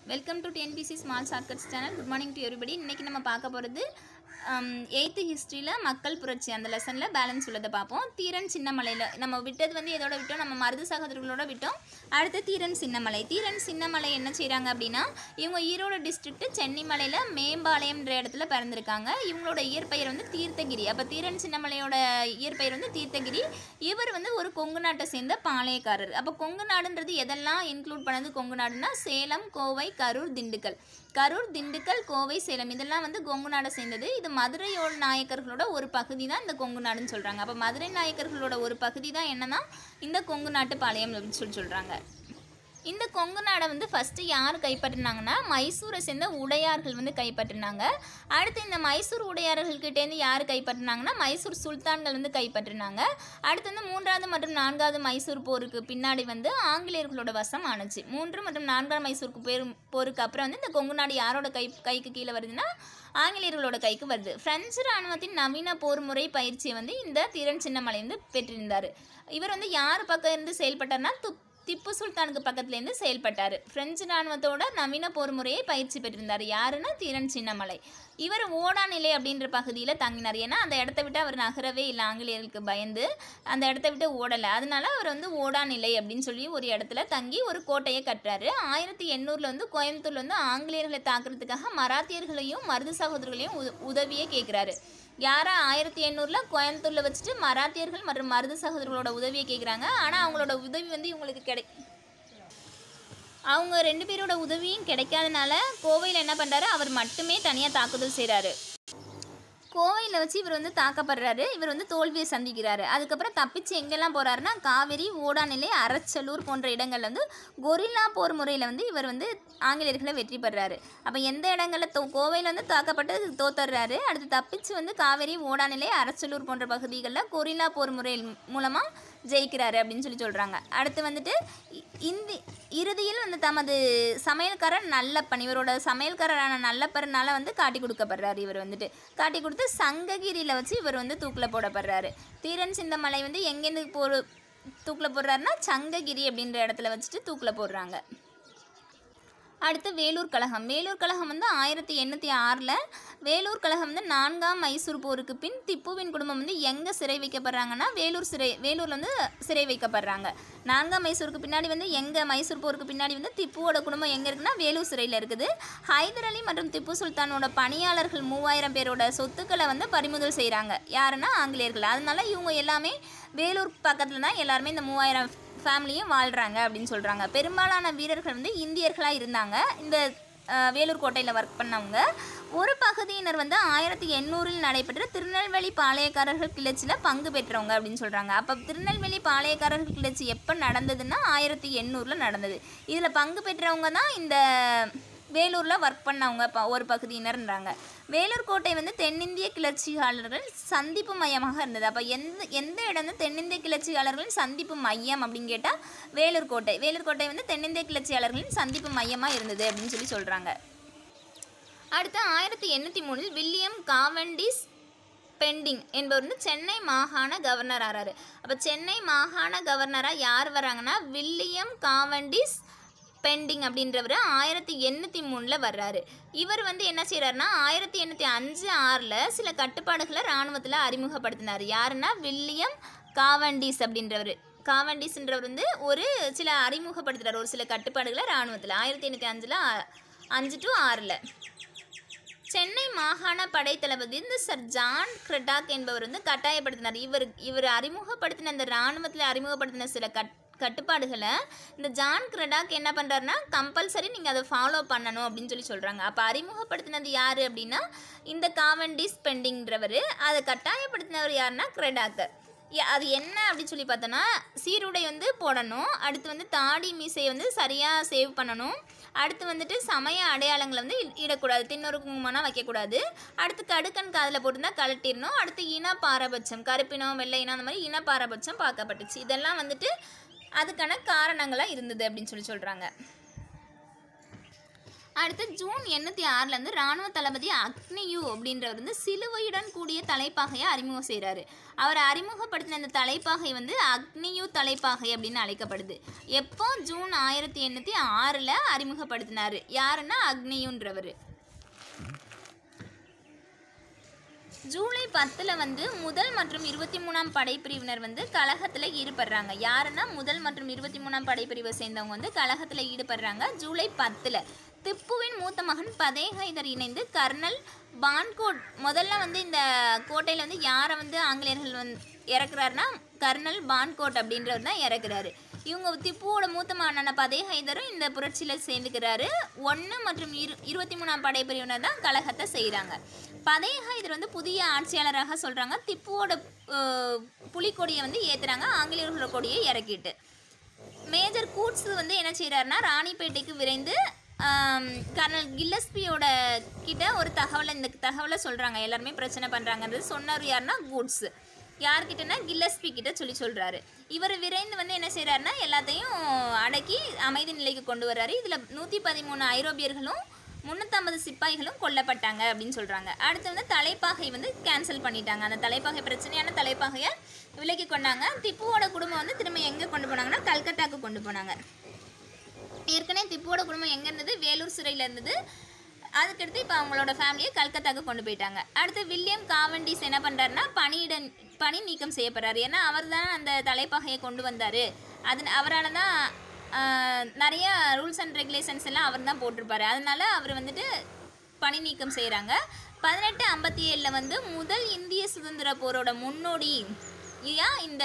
welcome to TNPSC small shortcuts channel good morning to everybody இன்றைக்கி நம்ம பார்க்க போகிறது எயித்து ஹிஸ்ட்ரியில் மக்கள் புரட்சி அந்த லெசனில் பேலன்ஸ் உள்ளதை பார்ப்போம் தீரன் சின்னமலையில் நம்ம விட்டது வந்து எதோட விட்டோம் நம்ம மருது சகோதரர்களோட விட்டோம் அடுத்து தீரன் சின்னமலை தீரன் சின்னமலை என்ன செய்கிறாங்க அப்படின்னா இவங்க ஈரோடு டிஸ்ட்ரிக்ட் சென்னிமலையில் மேம்பாளையம்ன்ற இடத்துல பிறந்திருக்காங்க இவங்களோட இயற்பெயர் வந்து தீர்த்தகிரி அப்போ தீரன் சின்னமலையோட இயற்பெயர் வந்து தீர்த்தகிரி இவர் வந்து ஒரு கொங்கு நாட்டை சேர்ந்த பாளையக்காரர் அப்போ கொங்கு நாடுன்றது எதெல்லாம் இன்க்ளூட் பண்ணது கொங்கு நாடுனா சேலம் கோவை கரூர் திண்டுக்கல் கரூர் திண்டுக்கல் கோவை சேலம் இதெல்லாம் வந்து கொங்கு நாடை சேர்ந்தது இது மதுரையோட நாயக்கர்களோட ஒரு பகுதி தான் இந்த கொங்கு நாடுன்னு சொல்கிறாங்க அப்போ மதுரை நாயக்கர்களோட ஒரு பகுதி தான் என்னன்னா இந்த கொங்கு நாட்டு பாளையம் அப்படின்னு சொல்லி சொல்கிறாங்க இந்த கொங்கு நாடை வந்து ஃபஸ்ட்டு யார் கைப்பற்றினாங்கன்னா மைசூரை சேர்ந்த உடையார்கள் வந்து கைப்பற்றினாங்க அடுத்து இந்த மைசூர் உடையார்கள்கிட்டேருந்து யார் கைப்பற்றினாங்கன்னா மைசூர் சுல்தான்கள் வந்து கைப்பற்றினாங்க அடுத்து வந்து மூன்றாவது மற்றும் நான்காவது மைசூர் போருக்கு பின்னாடி வந்து ஆங்கிலேயர்களோட வசம் ஆணுச்சு மூன்று மற்றும் நான்காவது மைசூருக்கு பேர் போருக்கு அப்புறம் வந்து இந்த கொங்கு நாடு யாரோட கை கைக்கு கீழே வருதுன்னா ஆங்கிலேயர்களோட கைக்கு வருது பிரெஞ்சு ராணுவத்தின் நவீன போர் முறை பயிற்சியை வந்து இந்த திறன் சின்னமலை வந்து பெற்றிருந்தார் இவர் வந்து யார் பக்கம் இருந்து செயல்பட்டார்னா துப் திப்பு சுல்தானுக்கு பக்கத்துலேருந்து செயல்பட்டார் பிரெஞ்சு ராணுவத்தோட நவீன போர் முறையை பயிற்சி பெற்றிருந்தார் யாருன்னா தீரன் சின்னமலை இவர் ஓடாநிலை அப்படின்ற பகுதியில் தங்கினார் ஏன்னா அந்த இடத்த விட்டு அவர் நகரவே இல்லை ஆங்கிலேயர்களுக்கு பயந்து அந்த இடத்த விட்டு ஓடலை அதனால அவர் வந்து ஓடாநிலை அப்படின்னு சொல்லி ஒரு இடத்துல தங்கி ஒரு கோட்டையை கட்டுறாரு ஆயிரத்தி எண்ணூறில் வந்து கோயம்புத்தூர்ல வந்து ஆங்கிலேயர்களை தாக்குறதுக்காக மராத்தியர்களையும் மருது சகோதரர்களையும் உத உதவியே கேட்குறாரு யாரா ஆயிரத்தி எண்ணூறில் கோயம்புத்தூரில் வச்சுட்டு மராத்தியர்கள் மற்றும் மருது சகோதரர்களோட உதவியை கேட்குறாங்க ஆனால் அவங்களோட உதவி வந்து இவங்களுக்கு கிடை அவங்க ரெண்டு பேரோட உதவியும் கிடைக்காதனால கோவையில் என்ன பண்ணுறாரு அவர் மட்டுமே தனியாக தாக்குதல் செய்கிறாரு கோவையில் வச்சு இவர் வந்து தாக்கப்படுறாரு இவர் வந்து தோல்வியை சந்திக்கிறாரு அதுக்கப்புறம் தப்பிச்சு எங்கெல்லாம் போகிறாருன்னா காவிரி ஓடாநிலை அரச்சலூர் போன்ற இடங்கள்ல வந்து கொரில்லா போர் முறையில் வந்து இவர் வந்து ஆங்கிலேயர்களை வெற்றி பெறாரு அப்போ எந்த இடங்களில் தோ கோவையில் வந்து தாக்கப்பட்டு தோத்துறாரு அடுத்து தப்பிச்சு வந்து காவிரி ஓடாநிலை அரச்சலூர் போன்ற பகுதிகளில் கொரில்லா போர் முறை மூலமாக ஜெயிக்கிறாரு அப்படின்னு சொல்லி சொல்கிறாங்க அடுத்து வந்துட்டு இ- இந்தி இறுதியில் வந்து தமது சமையல்காரர் நல்லப்பன் இவரோட சமையல்காரரான நல்லப்பரனால வந்து காட்டி கொடுக்கப்படுறாரு இவர் வந்துட்டு காட்டி கொடுத்து சங்ககிரியில் வச்சு இவர் வந்து தூக்கில் போடப்படுறாரு தீரன் சிந்தமலை வந்து எங்கேருந்து போடு தூக்கில் போடுறாருன்னா சங்ககிரி அப்படின்ற இடத்துல வச்சுட்டு தூக்கில் போடுறாங்க அடுத்து வேலூர் கழகம் வேலூர் கழகம் வந்து ஆயிரத்தி எண்ணூற்றி ஆறில் வேலூர் கழகம் வந்து நான்காம் மைசூர் போருக்கு பின் திப்புவின் குடும்பம் வந்து எங்கே சிறை வைக்கப்படுறாங்கன்னா வேலூர் சிறை வேலூரில் வந்து சிறை வைக்கப்படுறாங்க நான்காம் மைசூருக்கு பின்னாடி வந்து எங்கே மைசூர் போருக்கு பின்னாடி வந்து திப்புவோட குடும்பம் எங்கே இருக்குன்னா வேலூர் சிறையில் இருக்குது ஹைதர் அலி மற்றும் திப்பு சுல்தானோட பணியாளர்கள் மூவாயிரம் பேரோட சொத்துக்களை வந்து பறிமுதல் செய்கிறாங்க யாருன்னா ஆங்கிலேயர்கள் அதனால இவங்க எல்லாமே வேலூர் பக்கத்தில் தான் எல்லாருமே இந்த மூவாயிரம் ஃபேமிலியும் வாழ்கிறாங்க அப்படின்னு சொல்கிறாங்க பெரும்பாலான வீரர்கள் வந்து இந்தியர்களாக இருந்தாங்க இந்த அஹ், வேலூர் கோட்டையில் ஒர்க் பண்ணவங்க ஒரு பகுதியினர் வந்து ஆயிரத்தி எண்ணூறில் நடைபெற்ற திருநெல்வேலி பாளையக்காரர்கள் கிளர்ச்சியில் பங்கு பெற்றவங்க அப்படின்னு சொல்கிறாங்க அப்போ திருநெல்வேலி பாளையக்காரர்கள் கிளர்ச்சி எப்போ நடந்ததுன்னா ஆயிரத்தி எண்ணூறில் நடந்தது இதில் பங்கு பெற்றவங்க தான் இந்த வேலூரில் ஒர்க் பண்ணவங்க ப ஒரு பகுதியினர்ன்றாங்க வேலூர் கோட்டை வந்து தென்னிந்திய கிளர்ச்சியாளர்கள் சந்திப்பு மையமாக இருந்தது அப்போ எந்த எந்த இடம் வந்து தென்னிந்திய கிளர்ச்சியாளர்களின் சந்திப்பு மையம் அப்படின்னு கேட்டால் வேலூர் கோட்டை வேலூர் கோட்டை வந்து தென்னிந்திய கிளர்ச்சியாளர்களின் சந்திப்பு மையமாக இருந்தது அப்படின்னு சொல்லி சொல்கிறாங்க அடுத்து ஆயிரத்தி எண்ணூற்றி மூணில் வில்லியம் காவண்டிஸ் பெண்டிங் என்பவர் வந்து சென்னை மாகாண கவர்னர் ஆறாரு அப்போ சென்னை மாகாண கவர்னராக யார் வராங்கன்னா வில்லியம் காவண்டிஸ் பெண்டிங் அப்படின்றவர் ஆயிரத்தி எண்ணூற்றி மூணில் வர்றாரு இவர் வந்து என்ன செய்கிறாருன்னா ஆயிரத்தி எண்ணூற்றி அஞ்சு ஆறில் சில கட்டுப்பாடுகளை இராணுவத்தில் அறிமுகப்படுத்தினார் யாருன்னா வில்லியம் காவண்டிஸ் அப்படின்றவர் காவண்டிஸ்ன்றவர் வந்து ஒரு சில அறிமுகப்படுத்துகிறார் ஒரு சில கட்டுப்பாடுகளை இராணுவத்தில் ஆயிரத்தி எண்ணூற்றி அஞ்சில் அஞ்சு டு ஆறில் சென்னை மாகாண படை தளபதி இந்த சர் ஜான் கிரெடாக் என்பவர் வந்து கட்டாயப்படுத்தினார் இவர் இவர் அறிமுகப்படுத்தின இந்த இராணுவத்தில் அறிமுகப்படுத்தின சில கட் கட்டுப்பாடுகளை இந்த ஜான் கிரெடாக் என்ன பண்ணுறாருன்னா கம்பல்சரி நீங்கள் அதை ஃபாலோ பண்ணணும் அப்படின்னு சொல்லி சொல்கிறாங்க அப்போ அறிமுகப்படுத்தினது யார் அப்படின்னா இந்த காவண்டிஸ் பெண்டிங்கிறவர் அதை கட்டாயப்படுத்தினவர் யாருன்னா கிரெடாக்கு ய- அது என்ன அப்படின்னு சொல்லி பார்த்தோன்னா சீருடை வந்து போடணும் அடுத்து வந்து தாடி மீசையை வந்து சரியாக சேவ் பண்ணணும் அடுத்து வந்துட்டு சமய அடையாளங்களை வந்து இ- இடக்கூடாது தின்னொரு குங்குமம்னா வைக்கக்கூடாது அடுத்து கடுக்கன் காதில் போட்டிருந்தா கழட்டிடணும் அடுத்து இன பாரபட்சம் கருப்பினம் வெள்ளை இனம் அந்த மாதிரி இன பாரபட்சம் பார்க்கப்பட்டுச்சு இதெல்லாம் வந்துட்டு அதுக்கான காரணங்களாக இருந்தது அப்படின்னு சொல்லி சொல்கிறாங்க அடுத்து ஜூன் எண்ணூற்றி ஆறுலேருந்து இராணுவ தளபதி அக்னியு அப்படின்றவர் வந்து சிலுவையுடன் கூடிய தலைப்பாகையை அறிமுகம் செய்கிறாரு அவர் அறிமுகப்படுத்தின இந்த தலைப்பாகை வந்து அக்னியு தலைப்பாகை அப்படின்னு அழைக்கப்படுது எப்போ ஜூன் ஆயிரத்தி எண்ணூற்றி ஆறில் அறிமுகப்படுத்தினார் யாருன்னா அக்னியுன்றவர் ஜூலை பத்தில் வந்து முதல் மற்றும் இருபத்தி மூணாம் படைப்பிரிவினர் வந்து கழகத்தில் ஈடுபடுறாங்க யாருன்னா முதல் மற்றும் இருபத்தி மூணாம் படைப்பிரிவை சேர்ந்தவங்க வந்து கழகத்தில் ஈடுபடுறாங்க ஜூலை பத்தில் திப்புவின் மூத்த மகன் பதே ஹைதர் இணைந்து கர்னல் பான்கோட் முதல்ல வந்து இந்த கோட்டையில் வந்து யாரை வந்து ஆங்கிலேயர்கள் வந்து இறக்குறாருன்னா கர்னல் பான்கோட் அப்படின்றவர் தான் இறக்குறாரு இவங்க திப்புவோட மூத்த மகனான பதே ஹைதரும் இந்த புரட்சியில் சேர்ந்துக்கிறாரு ஒன்று மற்றும் இரு இருபத்தி மூணாம் படைப்பிரிவினர் தான் கழகத்தை செய்கிறாங்க பதே ஹைதர் வந்து புதிய ஆட்சியாளராக சொல்கிறாங்க திப்புவோட அஹ், புலிக்கொடியை வந்து ஏற்றுறாங்க ஆங்கிலேயர்களோட கொடியை இறக்கிட்டு மேஜர் கூட்ஸ் வந்து என்ன செய்கிறாருன்னா ராணிப்பேட்டைக்கு விரைந்து ஆம், கர்னல் கில்லஸ்பியோட கிட்ட ஒரு தகவலை இந்த தகவலை சொல்கிறாங்க எல்லாருமே பிரச்சனை பண்ணுறாங்கன்றது சொன்னார் யாருன்னா கூட்ஸ் யார்கிட்டனா கில்லஸ்பி கிட்ட சொல்லி சொல்கிறாரு இவர் விரைந்து வந்து என்ன செய்கிறாருன்னா எல்லாத்தையும் அடக்கி அமைதி நிலைக்கு கொண்டு வர்றாரு இதில் நூற்றி பதிமூணு ஐரோப்பியர்களும் முந்நூற்றம்பது சிப்பாய்களும் கொல்லப்பட்டாங்க அப்படின்னு சொல்கிறாங்க அடுத்து வந்து தலைப்பாகை வந்து கேன்சல் பண்ணிட்டாங்க அந்த தலைப்பாகை பிரச்சனையான தலைப்பாகையை விலக்கி கொண்டாங்க திப்புவோட குடும்பம் வந்து திரும்ப எங்கே கொண்டு போனாங்கன்னா கல்கட்டாக்கு கொண்டு போனாங்க ஏற்கனவே திப்புவோட குடும்பம் எங்கே இருந்தது வேலூர் சிறையில் இருந்தது அதுக்கடுத்து இப்போ அவங்களோட ஃபேமிலியை கல்கத்தாக்கு கொண்டு போயிட்டாங்க அடுத்து வில்லியம் காவண்டிஸ் என்ன பண்ணுறாருன்னா பணியிட பணி நீக்கம் செய்யப்படுறாரு ஏன்னா அவர் தான் அந்த தலைப்பாகையை கொண்டு வந்தார் அது அவரால் தான் ஆஹ், நிறைய ரூல்ஸ் அண்ட் ரெகுலேஷன்ஸ் எல்லாம் அவர் தான் போட்டிருப்பாரு அதனால அவர் வந்துட்டு பணி நீக்கம் செய்கிறாங்க பதினெட்டு ஐம்பத்தி ஏழில் வந்து முதல் இந்திய சுதந்திர போரோட முன்னோடி ஏன் இந்த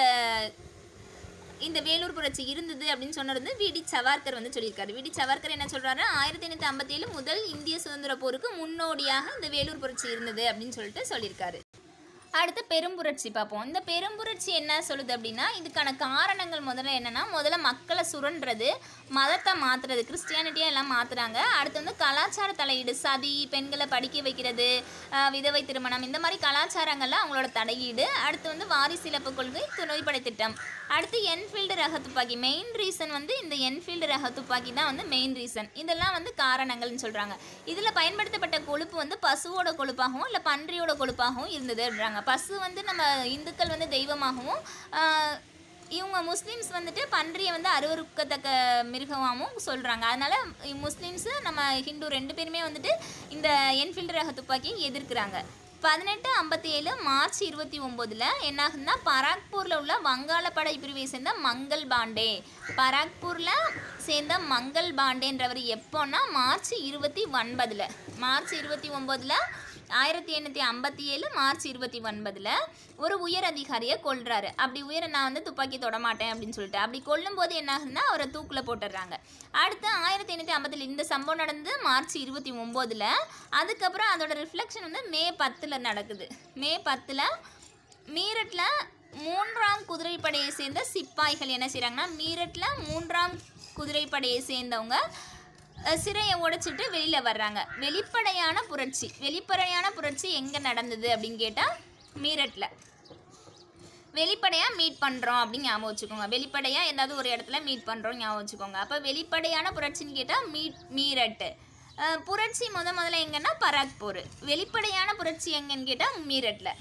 இந்த வேலூர் புரட்சி இருந்தது அப்படின்னு சொன்னது வந்து விடி சவார்கர் வந்து சொல்லியிருக்காரு விடி சவார்கர் என்ன சொல்றாரு ஆயிரத்தி எண்ணூற்றி ஐம்பத்தி ஏழு முதல் இந்திய சுதந்திர போருக்கு முன்னோடியாக இந்த வேலூர் புரட்சி இருந்தது அப்படின்னு சொல்லிட்டு சொல்லியிருக்காரு அடுத்து பெரும்புரட்சி பார்ப்போம் இந்த பெரும்புரட்சி என்ன சொல்லுது அப்படின்னா இதுக்கான காரணங்கள் முதல்ல என்னன்னா முதல்ல மக்களை சுரண்டுறது மதத்தை மாற்றுறது கிறிஸ்டியானிட்டியாக எல்லாம் மாற்றுறாங்க அடுத்து வந்து கலாச்சார தலையீடு சதி பெண்களை படிக்க வைக்கிறது ஆஹ் விதவை திருமணம் இந்த மாதிரி கலாச்சாரங்கள்ல அவங்களோட தலையீடு அடுத்து வந்து வாரிசு இழப்பு கொள்கை துணைப்படை திட்டம் அடுத்து என்ஃபீல்டு ரக துப்பாக்கி மெயின் ரீசன் வந்து இந்த என்ஃபீல்டு ரக துப்பாக்கி தான் வந்து மெயின் ரீசன் இதெல்லாம் வந்து காரணங்கள்னு சொல்கிறாங்க இதில் பயன்படுத்தப்பட்ட கொழுப்பு வந்து பசுவோட கொழுப்பாகவும் இல்லை பன்றியோட கொழுப்பாகவும் இருந்ததுன்றாங்க பசு வந்து நம்ம இந்துக்கள் வந்து தெய்வமாகவும் ஆஹ், இவங்க முஸ்லீம்ஸ் வந்துட்டு பன்றியை வந்து அருவருக்கத்தக்க மிருகமாகவும் சொல்கிறாங்க அதனால் முஸ்லீம்ஸு நம்ம ஹிந்து ரெண்டு பேருமே வந்துட்டு இந்த என்ஃபீல்டு ரக துப்பாக்கியை எதிர்க்கிறாங்க பதினெட்டு ஐம்பத்தி ஏழு மார்ச் இருபத்தி ஒம்போதில் என்னாகுதுன்னா பராக்பூரில் உள்ள வங்காள படை பிரிவை சேர்ந்த மங்கள் பாண்டே பராக்பூரில் சேர்ந்த மங்கள் பாண்டேன்றவர் எப்போன்னா மார்ச் இருபத்தி ஒன்பதில் மார்ச் இருபத்தி ஒம்போதில் ஆயிரத்தி எண்ணூற்றி ஐம்பத்தி ஏழு மார்ச் இருபத்தி ஒன்பதில் ஒரு உயர் அதிகாரியை கொல்றாரு அப்படி உயர நான் வந்து துப்பாக்கி தொடமாட்டேன் அப்படின்னு சொல்லிட்டு அப்படி கொல்லும்போது என்ன ஆகுதுன்னா அவரை தூக்கில் போட்டுடுறாங்க அடுத்து ஆயிரத்தி எண்ணூற்றி ஐம்பத்தில் இந்த சம்பவம் நடந்து மார்ச் இருபத்தி ஒம்போதில் அதுக்கப்புறம் அதோட ரிஃப்ளெக்ஷன் வந்து மே பத்தில் நடக்குது மே பத்தில் மீரட்டில் மூன்றாம் குதிரைப்படையை சேர்ந்த சிப்பாய்கள் என்ன செய்கிறாங்கன்னா மீரட்டில் மூன்றாம் குதிரைப்படையை சேர்ந்தவங்க அஹ், சிறையை உடைச்சிட்டு வெளியில் வர்றாங்க வெளிப்படையான புரட்சி வெளிப்படையான புரட்சி எங்கே நடந்தது அப்படின்னு கேட்டால் மீரட்டில் வெளிப்படையாக மீட் பண்ணுறோம் அப்படின்னு ஞாபகம் வச்சுக்கோங்க வெளிப்படையாக ஏதாவது ஒரு இடத்துல மீட் பண்ணுறோம் ஞாபகம் வச்சுக்கோங்க அப்போ வெளிப்படையான புரட்சின்னு கேட்டால் மீட் மீரட்டு அஹ், புரட்சி முத முதல்ல எங்கன்னா பராக்பூர் வெளிப்படையான புரட்சி எங்கன்னு கேட்டால் மீரட்டில்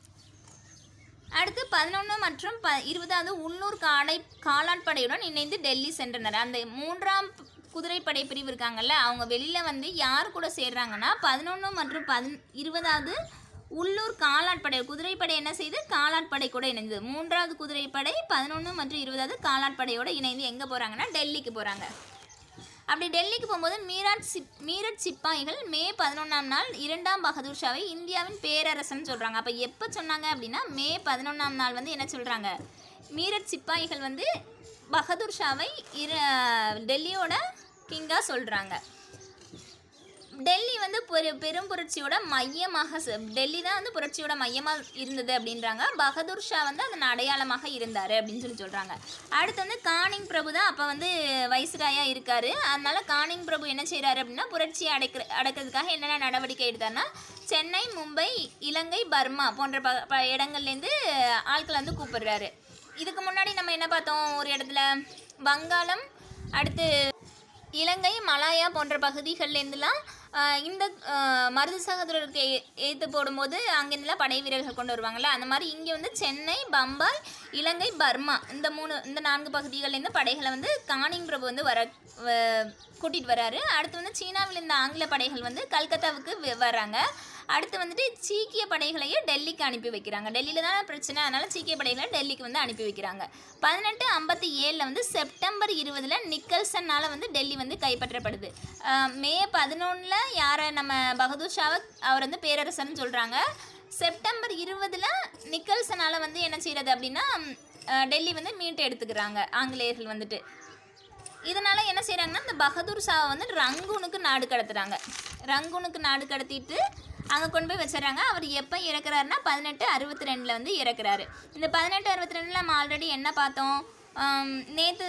அடுத்து பதினொன்று மற்றும் ப இருபதாவது உள்ளூர் காடை காலாட்படையுடன் இணைந்து டெல்லி சென்றனர் அந்த மூன்றாம் ப- குதிரைப்படை பிரிவு இருக்காங்கல்ல அவங்க வெளியில் வந்து யார் கூட சேர்றாங்கன்னா பதினொன்று மற்றும் பதின் இருபதாவது உள்ளூர் காலாட்படை குதிரைப்படை என்ன செய்து காலாட்படை கூட இணைந்தது மூன்றாவது குதிரைப்படை பதினொன்று மற்றும் இருபதாவது காலாட்படையோட இணைந்து எங்கே போகிறாங்கன்னா டெல்லிக்கு போகிறாங்க அப்படி டெல்லிக்கு போகும்போது மீராட் சிப் மீரட் சிப்பாய்கள் மே பதினொன்றாம் நாள் இரண்டாம் பகதூர் ஷாவை இந்தியாவின் பேரரசன் சொல்கிறாங்க அப்போ எப்போ சொன்னாங்க அப்படின்னா மே பதினொன்றாம் நாள் வந்து என்ன சொல்கிறாங்க மீரட் சிப்பாய்கள் வந்து பகதூர் ஷாவை இரு டெல்லியோட கிங்காக சொல்கிறாங்க டெல்லி வந்து பெரு பெரும் புரட்சியோட மையமாக ச- டெல்லி தான் வந்து புரட்சியோட மையமாக இருந்தது அப்படின்றாங்க பகதூர் ஷா வந்து அதன் அடையாளமாக இருந்தார் அப்படின்னு சொல்லி சொல்கிறாங்க அடுத்து வந்து கானிங் பிரபு தான் அப்போ வந்து வைஸ்ராயாக இருக்கார் அதனால கானிங் பிரபு என்ன செய்கிறாரு அப்படின்னா புரட்சியை அடைக்கிற அடக்கிறதுக்காக என்னென்ன நடவடிக்கை எடுத்தார்னா சென்னை மும்பை இலங்கை பர்மா போன்ற ப ப இடங்கள்லேருந்து ஆட்களை வந்து கூப்பிடுறாரு இதுக்கு முன்னாடி நம்ம என்ன பார்த்தோம் ஒரு இடத்துல வங்காளம் அடுத்து இலங்கை மலாயா போன்ற பகுதிகள்லேருந்துலாம் ஆஹ், இந்த ஆஹ், மருது சகோதரருக்கு ஏற்று போடும்போது அங்கேருந்துலாம் படை வீரர்கள் கொண்டு வருவாங்கள்ல அந்த மாதிரி இங்கே வந்து சென்னை பம்பாய் இலங்கை பர்மா இந்த மூணு இந்த நான்கு பகுதிகள்லேருந்து படைகளை வந்து கானிங் பிரபு வந்து வர வ- கூட்டிட்டு வராரு அடுத்து வந்து சீனாவில் இருந்த ஆங்கில படைகள் வந்து கல்கத்தாவுக்கு வ- வர்றாங்க அடுத்து வந்துட்டு சீக்கிய படைகளையும் டெல்லிக்கு அனுப்பி வைக்கிறாங்க டெல்லியில் தான் பிரச்சனை அதனால சீக்கிய படைகளை டெல்லிக்கு வந்து அனுப்பி வைக்கிறாங்க பதினெட்டு ஐம்பத்தி ஏழில் வந்து செப்டம்பர் இருபதில் நிக்கல்சனால் வந்து டெல்லி வந்து கைப்பற்றப்படுது ஆஹ் மே பதினொன்றில் யாரை நம்ம பகதூர் ஷாவை அவர் வந்து பேரரசர்னு சொல்கிறாங்க செப்டம்பர் இருபதில் நிக்கல்சனால் வந்து என்ன செய்கிறது அப்படின்னா ஆஹ் டெல்லி வந்து மீட்டு எடுத்துக்கிறாங்க ஆங்கிலேயர்கள் வந்துட்டு இதனால என்ன செய்கிறாங்கன்னா இந்த பகதூர் ஷாவை வந்து ரங்கூனுக்கு நாடு கடத்துறாங்க ரங்கூனுக்கு நாடு கடத்திட்டு அங்கே கொண்டு போய் வச்சிடறாங்க அவர் எப்போ இறக்குறாருன்னா பதினெட்டு அறுபத்தி ரெண்டில் வந்து இறக்குறாரு இந்த பதினெட்டு அறுபத்தி ரெண்டில் நம்ம ஆல்ரெடி என்ன பார்த்தோம் நேற்று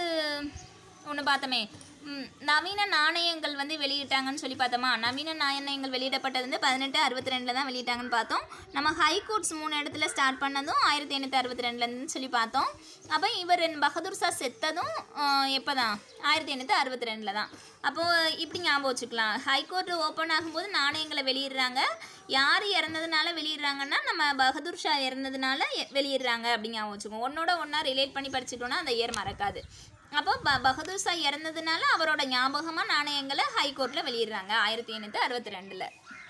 ஒன்று பார்த்தோமே ம், நவீன நாணயங்கள் வந்து வெளியிட்டாங்கன்னு சொல்லி பார்த்தோமா நவீன நாணயங்கள் வெளியிடப்பட்டது வந்து பதினெட்டு அறுபத்தி ரெண்டில் தான் வெளியிட்டாங்கன்னு பார்த்தோம் நம்ம ஹைகோர்ட்ஸ் மூணு இடத்துல ஸ்டார்ட் பண்ணதும் ஆயிரத்தி எண்ணூற்றி அறுபத்தி ரெண்டுலேருந்து சொல்லி பார்த்தோம் அப்போ இவர் பகதூர் ஷா செத்ததும் எப்போ தான் ஆயிரத்தி எண்ணூற்றி அறுபத்தி ரெண்டில் தான் அப்போது இப்படி ஞாபகம் வச்சுக்கலாம் ஹைகோர்ட் ஓப்பன் ஆகும்போது நாணயங்களை வெளியிடுறாங்க யார் இறந்ததுனால வெளியிடுறாங்கன்னா நம்ம பகதூர் ஷா இறந்ததுனால எ- வெளியிடுறாங்க அப்படி ஞாபகம் வச்சுக்கோங்க ஒன்னோட ஒன்றா ரிலேட் பண்ணி படிச்சுட்டோன்னா அந்த இயர் மறக்காது அப்போ ப பகதூர் ஷா இறந்ததுனால அவரோட ஞாபகமாக நாணயங்களை ஹைகோர்ட்டில் வெளியிடுறாங்க ஆயிரத்தி எண்ணூற்றி அறுபத்தி ரெண்டில்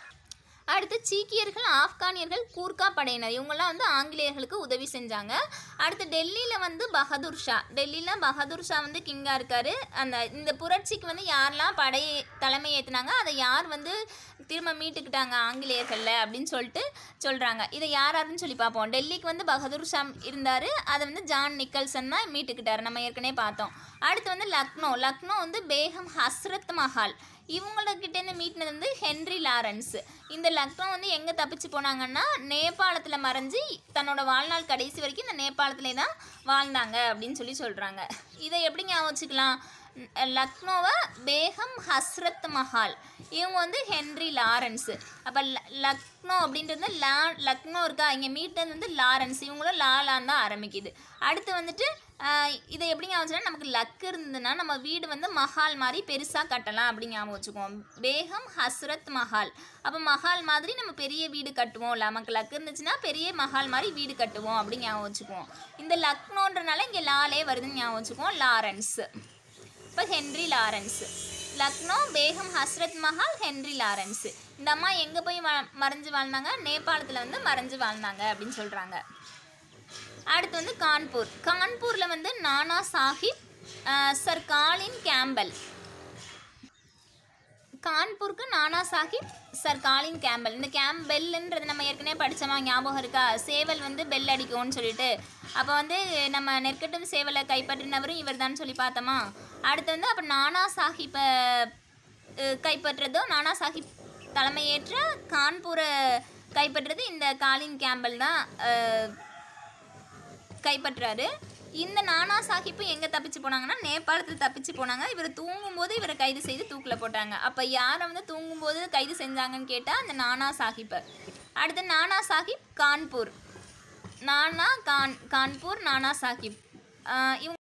அடுத்து சீக்கியர்கள் ஆப்கானியர்கள் கூர்க்கா படையினர் இவங்கெல்லாம் வந்து ஆங்கிலேயர்களுக்கு உதவி செஞ்சாங்க அடுத்து டெல்லியில் வந்து பகதூர் ஷா டெல்லியில் பகதூர் ஷா வந்து கிங்காக இருக்காரு அந்த இந்த புரட்சிக்கு வந்து யாரெல்லாம் படை தலைமை ஏற்றுனாங்க அதை யார் வந்து திரும்ப மீட்டுக்கிட்டாங்க ஆங்கிலேயர்களில் அப்படின்னு சொல்லிட்டு சொல்கிறாங்க இதை யார் யாருன்னு சொல்லி பார்ப்போம் டெல்லிக்கு வந்து பகதூர் ஷா இருந்தார் அதை வந்து ஜான் நிக்கல்சன் தான் மீட்டுக்கிட்டாரு நம்ம ஏற்கனவே பார்த்தோம் அடுத்து வந்து லக்னோ லக்னோ வந்து பேகம் ஹஸ்ரத் மஹால் இவங்கக்கிட்டேருந்து மீட்டினது வந்து ஹென்ரி லாரன்ஸ் இந்த லக்னோ வந்து எங்கே தப்பிச்சு போனாங்கன்னா நேபாளத்தில் மறைஞ்சு தன்னோட வாழ்நாள் கடைசி வரைக்கும் இந்த நேபாளத்திலே தான் வாழ்ந்தாங்க அப்படின்னு சொல்லி சொல்கிறாங்க இதை எப்படி ஞாபகம் வச்சுக்கலாம் ந- லக்னோவை பேகம் ஹஸ்ரத் மஹால் இவங்க வந்து ஹென்ரி லாரன்ஸ் அப்போ லக்னோ அப்படின்றது லா லக்னோ இருக்கா இங்கே மீட்டது வந்து லாரன்ஸ் இவங்களும் லாலான் தான் ஆரம்பிக்குது அடுத்து வந்துட்டு ஆஹ், இதை எப்படி ஞாபகம் வச்சுன்னா நமக்கு லக் இருந்ததுன்னா நம்ம வீடு வந்து மஹால் மாதிரி பெருசாக கட்டலாம் அப்படி ஞாபகம் வச்சுக்குவோம் பேகம் ஹஸ்ரத் மஹால் அப்போ மஹால் மாதிரி நம்ம பெரிய வீடு கட்டுவோம் நமக்கு லக் இருந்துச்சுன்னா பெரிய மஹால் மாதிரி வீடு கட்டுவோம் அப்படி ஞாபகம் வச்சுக்குவோம் இந்த லக்னோன்றனால இங்கே லாலே வருதுன்னு ஞாபகம் வச்சுக்குவோம் லாரன்ஸ் இப்போ Henry Lawrence Lucknow Begum Hazrat Mahal Henry Lawrence இந்த அம்மா எங்கே போய் வ- மறைஞ்சு வாழ்ந்தாங்க நேபாளத்தில் வந்து மறைஞ்சு வாழ்ந்தாங்க அப்படின்னு சொல்கிறாங்க அடுத்து வந்து கான்பூர் கான்பூரில் வந்து நானா சாஹிப் அஹ், சர் காலின் கேம்பல் கான்பூருக்கு Nana Sahib sir Colin Campbell இந்த கேம்பெல்ன்றது நம்ம ஏற்கனவே படித்தோமா ஞாபகம் இருக்கா சேவல் வந்து பெல் அடிக்கும்னு சொல்லிட்டு அப்போ வந்து நம்ம நெற்கட்டும் சேவலை கைப்பற்றினவரும் இவர் தான் சொல்லி பார்த்தோமா அடுத்து வந்து அப்போ நானா சாஹிப்பை அஹ், கைப்பற்றதோ நானா சாஹிப் தலைமையேற்ற கான்பூரை கைப்பற்றது இந்த காலின் கேம்பல் தான் அஹ், கைப்பற்றாரு இந்த நானா சாஹிப்பு எங்கே தப்பிச்சு போனாங்கன்னா நேபாளத்தில் தப்பிச்சு போனாங்க இவர் தூங்கும்போது இவரை கைது செய்து தூக்கில் போட்டாங்க அப்போ யாரை வந்து தூங்கும்போது கைது செஞ்சாங்கன்னு கேட்டால் அந்த நானா சாஹிப்பை அடுத்து நானா சாஹிப் கான்பூர் நானா கான் கான்பூர் நானா சாஹிப் ஆஹ் இவங்க